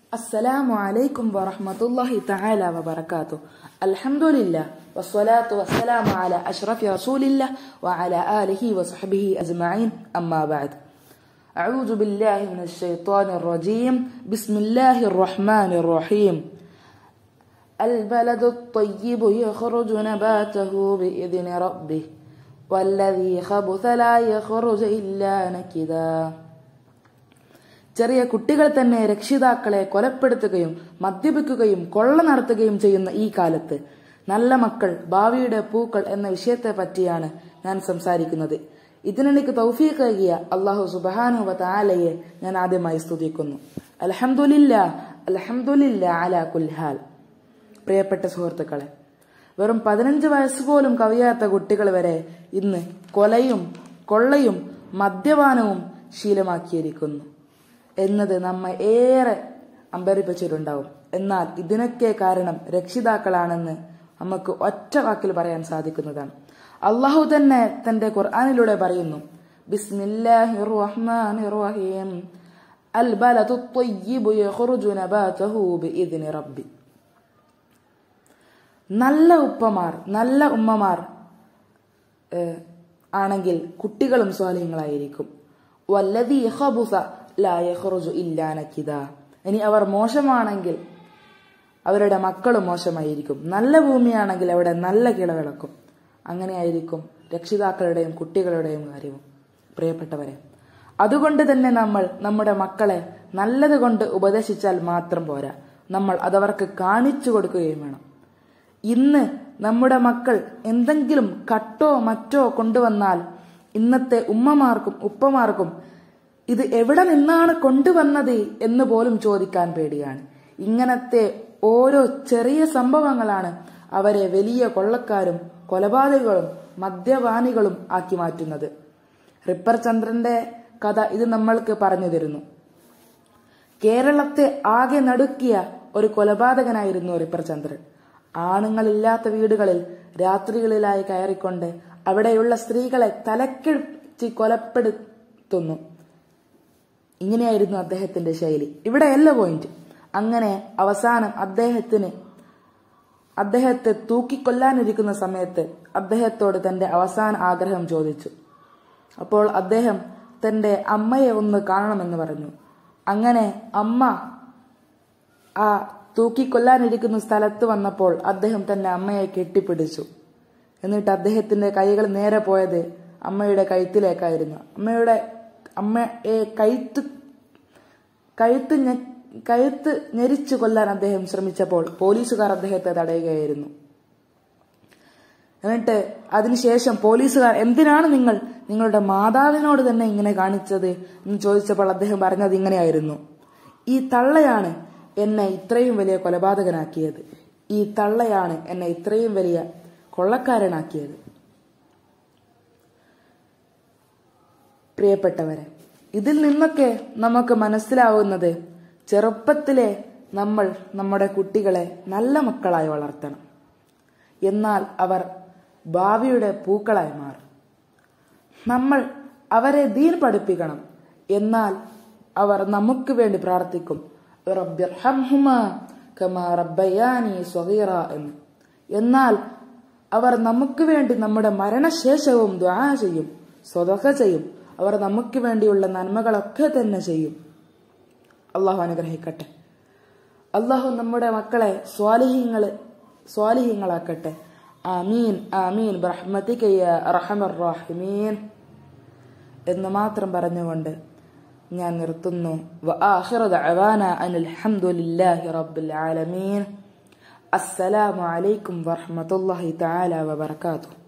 السلام عليكم ورحمة الله تعالى وبركاته الحمد لله والصلاة والسلام على أشرف رسول الله وعلى آله وصحبه أجمعين أما بعد أعوذ بالله من الشيطان الرجيم بسم الله الرحمن الرحيم البلد الطيب يخرج نباته بإذن ربه والذي خبث لا يخرج إلا نكدا ചെറിയ കുട്ടികൾ തന്നെ രക്ഷിതാക്കളെ കൊലപ്പെടുത്തുകയും മദ്യപിക്കുകയും കൊള്ള നടത്തുകയും ചെയ്യുന്ന ഈ കാലത്ത് നല്ല മക്കൾ ഭാവിയുടെ പൂക്കൾ എന്ന വിഷയത്തെ പറ്റിയാണ് ഞാൻ സംസാരിക്കുന്നത് ഇതിനെനിക്ക് തൗഫീഖ് നൽകിയ അള്ളാഹു സുബാനു താലയെ ഞാൻ ആദ്യമായി സ്തുതിക്കുന്നു അലഹമുല്ല അലഹമുല്ല അല കുൽഹാൽ പ്രിയപ്പെട്ട സുഹൃത്തുക്കളെ വെറും പതിനഞ്ച് വയസ്സ് പോലും കവിയാത്ത കുട്ടികൾ വരെ ഇന്ന് കൊലയും കൊള്ളയും മദ്യപാനവും ശീലമാക്കിയിരിക്കുന്നു എന്നത് നമ്മെ ഏറെ അമ്പരിപ്പിച്ചിട്ടുണ്ടാവും എന്നാൽ ഇതിനൊക്കെ കാരണം രക്ഷിതാക്കളാണെന്ന് നമുക്ക് ഒറ്റ വാക്കിൽ പറയാൻ സാധിക്കുന്നതാണ് അള്ളാഹു തന്നെ തന്റെ ഖുർആാനിലൂടെ പറയുന്നു ബിസ്മില്ലാഹിർ റഹ്മാനിർ റഹീം അൽ ബലതു ത്വയ്യിബു യഖ്റുജു നബാതഹു ബിഇദ്നി റബ്ബി നല്ല ഉപ്പമാർ നല്ല ഉമ്മമാർ ആണെങ്കിൽ കുട്ടികളും സ്വാലിഹങ്ങളായിരിക്കും വല്ലതി ഖബുസ ലാ യഖ്റുജു ഇല്ലാ നകിദ ഇനി അവർ മോശമാണെങ്കിൽ അവരുടെ മക്കളും മോശമായിരിക്കും നല്ല ഭൂമിയാണെങ്കിൽ അവിടെ നല്ല കിളവിളക്കും അങ്ങനെയായിരിക്കും രക്ഷിതാക്കളുടെയും കുട്ടികളുടെയും കാര്യവും പ്രിയപ്പെട്ടവരെ അതുകൊണ്ട് തന്നെ നമ്മൾ നമ്മുടെ മക്കളെ നല്ലത് കൊണ്ട് ഉപദേശിച്ചാൽ മാത്രം പോരാ നമ്മൾ അതവർക്ക് കാണിച്ചു കൊടുക്കുകയും വേണം ഇന്ന് നമ്മുടെ മക്കൾ എന്തെങ്കിലും കട്ടോ മറ്റോ കൊണ്ടുവന്നാൽ ഇന്നത്തെ ഉമ്മമാർക്കും ഉപ്പമാർക്കും ഇത് എവിടെ നിന്നാണ് കൊണ്ടുവന്നത് എന്ന് പോലും ചോദിക്കാൻ പേടിയാണ് ഇങ്ങനത്തെ ഓരോ ചെറിയ സംഭവങ്ങളാണ് അവരെ വലിയ കൊള്ളക്കാരും കൊലപാതകങ്ങളും മദ്യപാനികളും ആക്കി മാറ്റുന്നത് റിപ്പർ ചന്ദ്രന്റെ കഥ ഇത് നമ്മൾക്ക് പറഞ്ഞു തരുന്നു കേരളത്തെ ആകെ നടുക്കിയ ഒരു കൊലപാതകനായിരുന്നു റിപ്പർ ചന്ദ്രൻ ആണുങ്ങളില്ലാത്ത വീടുകളിൽ രാത്രികളിലായി കയറിക്കൊണ്ട് അവിടെയുള്ള സ്ത്രീകളെ തലക്കെടുത്തി കൊലപ്പെടുത്തുന്നു ഇങ്ങനെയായിരുന്നു അദ്ദേഹത്തിന്റെ ശൈലി ഇവിടെയല്ല പോയിന്റ് അങ്ങനെ അവസാനം അദ്ദേഹത്തിന് അദ്ദേഹത്തെ തൂക്കിക്കൊല്ലാനിരിക്കുന്ന സമയത്ത് അദ്ദേഹത്തോട് തന്റെ അവസാന ആഗ്രഹം ചോദിച്ചു അപ്പോൾ അദ്ദേഹം തന്റെ അമ്മയെ ഒന്ന് കാണണമെന്ന് പറഞ്ഞു അങ്ങനെ അമ്മ ആ തൂക്കിക്കൊല്ലാനിരിക്കുന്ന സ്ഥലത്ത് വന്നപ്പോൾ അദ്ദേഹം തന്റെ അമ്മയെ കെട്ടിപ്പിടിച്ചു എന്നിട്ട് അദ്ദേഹത്തിന്റെ കൈകൾ നേരെ പോയത് അമ്മയുടെ കഴുത്തിലേക്കായിരുന്നു അമ്മയുടെ അമ്മയെ കഴുത്ത് കഴുത്ത് കഴുത്ത് ഞെരിച്ചു കൊല്ലാൻ അദ്ദേഹം ശ്രമിച്ചപ്പോൾ പോലീസുകാർ അദ്ദേഹത്തെ തടയുകയായിരുന്നു എന്നിട്ട് അതിനുശേഷം പോലീസുകാർ എന്തിനാണ് നിങ്ങൾ നിങ്ങളുടെ മാതാവിനോട് തന്നെ ഇങ്ങനെ കാണിച്ചത് എന്ന് ചോദിച്ചപ്പോൾ അദ്ദേഹം പറഞ്ഞത് ഇങ്ങനെയായിരുന്നു ഈ തള്ളയാണ് എന്നെ ഇത്രയും വലിയ കൊലപാതകനാക്കിയത് ഈ തള്ളയാണ് എന്നെ ഇത്രയും വലിയ കൊള്ളക്കാരനാക്കിയത് പ്രിയപ്പെട്ടവരെ ഇതിൽ നിന്നൊക്കെ നമുക്ക് മനസ്സിലാവുന്നത് ചെറുപ്പത്തിലെ നമ്മൾ നമ്മുടെ കുട്ടികളെ നല്ല മക്കളായി വളർത്തണം എന്നാൽ അവർ ഭാവിയുടെ പൂക്കളായി മാറും നമ്മൾ അവരെ ദീൻ പഠിപ്പിക്കണം എന്നാൽ അവർ നമുക്ക് വേണ്ടി പ്രാർത്ഥിക്കും എന്ന് എന്നാൽ അവർ നമുക്ക് വേണ്ടി നമ്മുടെ മരണശേഷവും ദ്വാ ചെയ്യും സ്വതക ചെയ്യും അവർ നമുക്ക് വേണ്ടിയുള്ള നന്മകളൊക്കെ തന്നെ ചെയ്യും അള്ളാഹു അനുഗ്രഹിക്കട്ടെ അള്ളാഹു നമ്മുടെ മക്കളെ സ്വാലിഹ്യങ്ങള് സ്വാലിഹ്യങ്ങളാക്കട്ടെ ആമീൻ ആമീൻ റഹമീൻ എന്ന് മാത്രം പറഞ്ഞുകൊണ്ട് ഞാൻ നിർത്തുന്നു അസ്സലാമു അലൈക്കും വറഹമത്തുള്ളാഹി തആല വബറകാതുഹു